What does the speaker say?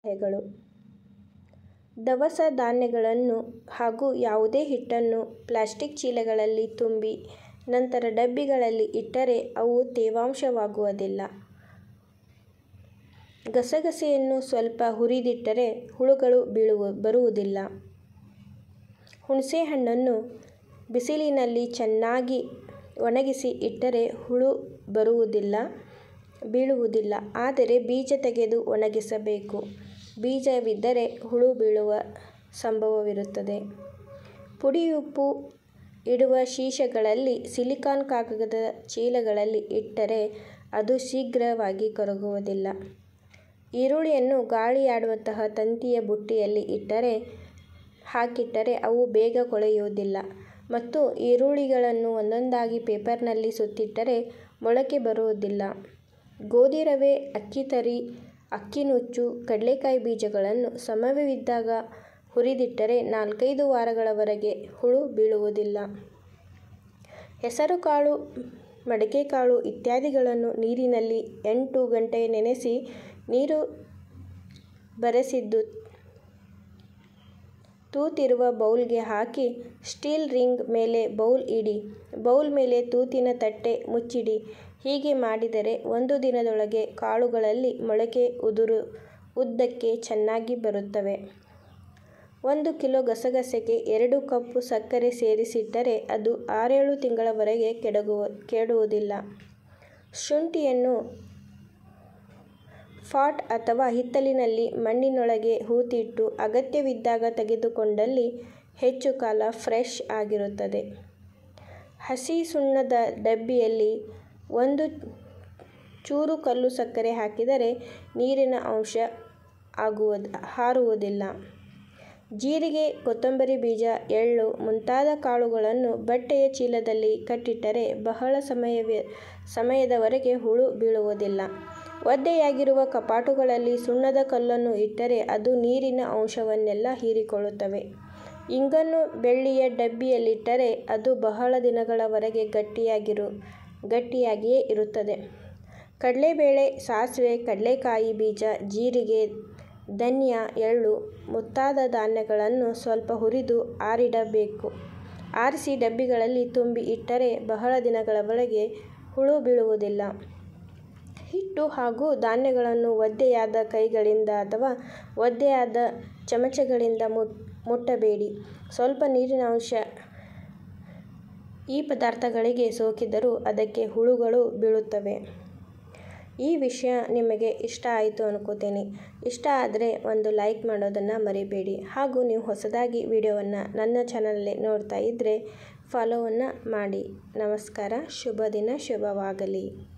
ಸಲಹೆಗಳು ದವಸ ಧಾನ್ಯಗಳನ್ನು ಹಾಗೂ ಯಾವುದೇ ಹಿಟ್ಟನ್ನು ಪ್ಲಾಸ್ಟಿಕ್ ಚೀಲಗಳಲ್ಲಿ ತುಂಬಿ ನಂತರ ಡಬ್ಬಿಗಳಲ್ಲಿ ಇಟ್ಟರೆ ಅವು ತೇವಾಂಶವಾಗುವುದಿಲ್ಲ. ಗಸಗಸೆಯನ್ನು ಸ್ವಲ್ಪ ಹುರಿದಿಟ್ಟರೆ ಹುಳುಗಳು ಬರುವುದಿಲ್ಲ. ಹುಣಸೆಹಣ್ಣನ್ನು ಬಿಸಿಲಿನಲ್ಲಿ ಚೆನ್ನಾಗಿ ಒಣಗಿಸಿ ಇಟ್ಟರೆ ಹುಳು ಬರುವುದಿಲ್ಲ, ಬೀಳುವುದಿಲ್ಲ. ಆದರೆ ಬೀಜ ತೆಗೆದು ಒಣಗಿಸಬೇಕು. ಬೀಜವಿದ್ದರೆ ಹುಳು ಬೀಳುವ ಸಂಭವವಿರುತ್ತದೆ. ಪುಡಿಯುಪ್ಪು ಇಡುವ ಸೀಸೆಗಳಲ್ಲಿ ಸಿಲಿಕಾನ್ ಕಾಗದದ ಚೀಲಗಳಲ್ಲಿ ಇಟ್ಟರೆ ಅದು ಶೀಘ್ರವಾಗಿ ಕರಗುವುದಿಲ್ಲ. ಈರುಳ್ಳಿಯನ್ನು ಗಾಳಿಯಾಡುವಂತಹ ತಂತಿಯ ಬುಟ್ಟಿಯಲ್ಲಿ ಹಾಕಿಟ್ಟರೆ ಅವು ಬೇಗ ಕೊಳೆಯುವುದಿಲ್ಲ ಮತ್ತು ಈರುಳ್ಳಿಗಳನ್ನು ಒಂದೊಂದಾಗಿ ಪೇಪರ್ನಲ್ಲಿ ಸುತ್ತಿಟ್ಟರೆ ಮೊಳಕೆ ಬರುವುದಿಲ್ಲ. ಗೋಧಿ ರವೆ, ಅಕ್ಕಿ ತರಿ, ಅಕ್ಕಿ ನುಚ್ಚು, ಕಡಲೆಕಾಯಿ ಬೀಜಗಳನ್ನು ಸಮಯವಿದ್ದಾಗ ಹುರಿದಿಟ್ಟರೆ ನಾಲ್ಕೈದು ವಾರಗಳವರೆಗೆ ಹುಳು ಬೀಳುವುದಿಲ್ಲ. ಹೆಸರುಕಾಳು, ಮಡಕೆಕಾಳು ಇತ್ಯಾದಿಗಳನ್ನು ನೀರಿನಲ್ಲಿ ಎಂಟು ಗಂಟೆ ನೆನೆಸಿ ನೀರು ಬಸಿದು ತೂತಿರುವ ಬೌಲ್ಗೆ ಹಾಕಿ ಸ್ಟೀಲ್ ರಿಂಗ್ ಮೇಲೆ ಬೌಲ್ ಇಡಿ. ಬೌಲ್ ಮೇಲೆ ತೂತಿನ ತಟ್ಟೆ ಮುಚ್ಚಿಡಿ. ಹೀಗೆ ಮಾಡಿದರೆ ಒಂದು ದಿನದೊಳಗೆ ಕಾಳುಗಳಲ್ಲಿ ಮೊಳಕೆ ಉದ್ದಕ್ಕೆ ಚೆನ್ನಾಗಿ ಬರುತ್ತವೆ. ಒಂದು ಕಿಲೋ ಗಸಗಸೆಗೆ ಎರಡು ಕಪ್ ಸಕ್ಕರೆ ಸೇರಿಸಿಟ್ಟರೆ ಅದು ಆರೇಳು ತಿಂಗಳವರೆಗೆ ಕೆಡುವುದಿಲ್ಲ. ಶುಂಠಿಯನ್ನು ಪಾಟ್ ಅಥವಾ ಹಿತ್ತಲಿನಲ್ಲಿ ಮಣ್ಣಿನೊಳಗೆ ಹೂತಿಟ್ಟು ಅಗತ್ಯವಿದ್ದಾಗ ತೆಗೆದುಕೊಂಡಲ್ಲಿ ಹೆಚ್ಚು ಕಾಲ ಫ್ರೆಶ್ ಆಗಿರುತ್ತದೆ. ಹಸಿ ಸುಣ್ಣದ ಡಬ್ಬಿಯಲ್ಲಿ ಒಂದು ಚೂರು ಕಲ್ಲು ಸಕ್ಕರೆ ಹಾಕಿದರೆ ನೀರಿನ ಅಂಶ ಹಾರುವುದಿಲ್ಲ. ಜೀರಿಗೆ, ಕೊತ್ತಂಬರಿ ಬೀಜ, ಎಳ್ಳು ಮುಂತಾದ ಕಾಳುಗಳನ್ನು ಬಟ್ಟೆಯ ಚೀಲದಲ್ಲಿ ಕಟ್ಟಿಟ್ಟರೆ ಬಹಳ ಸಮಯದವರೆಗೆ ಹುಳು ಬೀಳುವುದಿಲ್ಲ. ಒದ್ದೆಯಾಗಿರುವ ಕಪಾಟುಗಳಲ್ಲಿ ಸುಣ್ಣದ ಕಲ್ಲನ್ನು ಇಟ್ಟರೆ ಅದು ನೀರಿನ ಅಂಶವನ್ನೆಲ್ಲ ಹೀರಿಕೊಳ್ಳುತ್ತವೆ. ಇಂಗನ್ನು ಬೆಳ್ಳಿಯ ಡಬ್ಬಿಯಲ್ಲಿಟ್ಟರೆ ಅದು ಬಹಳ ದಿನಗಳವರೆಗೆ ಗಟ್ಟಿಯಾಗಿಯೇ ಇರುತ್ತದೆ. ಕಡಲೆಬೇಳೆ, ಸಾಸಿವೆ, ಕಡಲೆಕಾಯಿ ಬೀಜ, ಜೀರಿಗೆ, ಧನ್ಯ, ಎಳ್ಳು ಮುಂತಾದ ಧಾನ್ಯಗಳನ್ನು ಸ್ವಲ್ಪ ಹುರಿದು ಆರಿಡಬೇಕು. ಆರಿಸಿ ಡಬ್ಬಿಗಳಲ್ಲಿ ತುಂಬಿ ಇಟ್ಟರೆ ಬಹಳ ದಿನಗಳವರೆಗೆ ಹುಳು ಬೀಳುವುದಿಲ್ಲ. ಹಿಟ್ಟು ಹಾಗೂ ಧಾನ್ಯಗಳನ್ನು ಒದ್ದೆಯಾದ ಕೈಗಳಿಂದ ಅಥವಾ ಒದ್ದೆಯಾದ ಚಮಚಗಳಿಂದ ಮುಟ್ಟಬೇಡಿ. ಸ್ವಲ್ಪ ನೀರಿನಂಶ ಈ ಪದಾರ್ಥಗಳಿಗೆ ಸೋಕಿದರೂ ಅದಕ್ಕೆ ಹುಳುಗಳು ಬೀಳುತ್ತವೆ. ಈ ವಿಷಯ ನಿಮಗೆ ಇಷ್ಟ ಆಯಿತು ಅನ್ಕೋತೀನಿ. ಇಷ್ಟ ಆದರೆ ಒಂದು ಲೈಕ್ ಮಾಡೋದನ್ನ ಮರಿಬೇಡಿ ಹಾಗೂ ನೀವು ಹೊಸದಾಗಿ ವಿಡಿಯೋವನ್ನ ನನ್ನ ಚಾನಲ್ನಲ್ಲಿ ನೋಡ್ತಾ ಇದ್ರೆ ಫಾಲೋವನ್ನ ಮಾಡಿ. ನಮಸ್ಕಾರ. ಶುಭ ದಿನ ಶುಭವಾಗಲಿ.